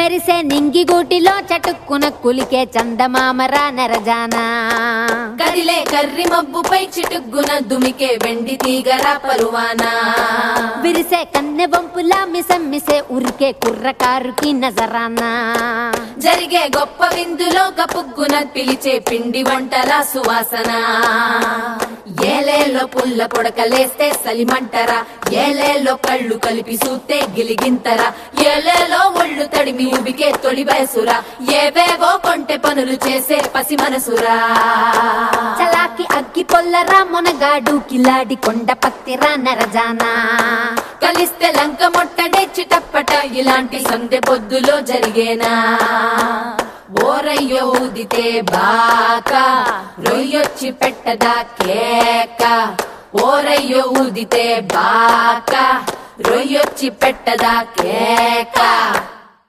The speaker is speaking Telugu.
మెరిసే నింగిగూటిలో చటుక్కున కులికే చందమామరా నెరజానా కదిలే కర్రి మబ్బుపై చిటుగ్గున దుమికే వెండి తీగరా పరువానా విరిసే కన్నె వంపులా మిసమ్మిసే ఉరికే కుర్రకారుకి నజరానా జరిగే గొప్ప విందులో కపుగ్గున పిలిచే పిండి వంటల సువాసన ఏలేలో పుల్ల పొడకలేస్తే సలిమంటరా ఏలేలో కళ్ళు కలిపి సూతే గిలిగింతరా ఏలేలో ఒళ్ళు తడిమి ఉబికే తొలి వయసురా ఏవేవో కొంటె పనులు చేసే పసి మనసురా చలాకి అగ్గి పొల్లరా మొనగాడు కిలాడి కొండ పత్తిరా నెరజానా కలిస్తే లంక మొట్టడే చిటప్పట ఇలాంటి సందె పొద్దులో జరిగేనా ఓరయ్యో ఊదితే బాక రొయ్యొచ్చి పెట్టదా కేక ఓరయ్యో ఊదితే బాక రొయ్యొచ్చి పెట్టదా కేక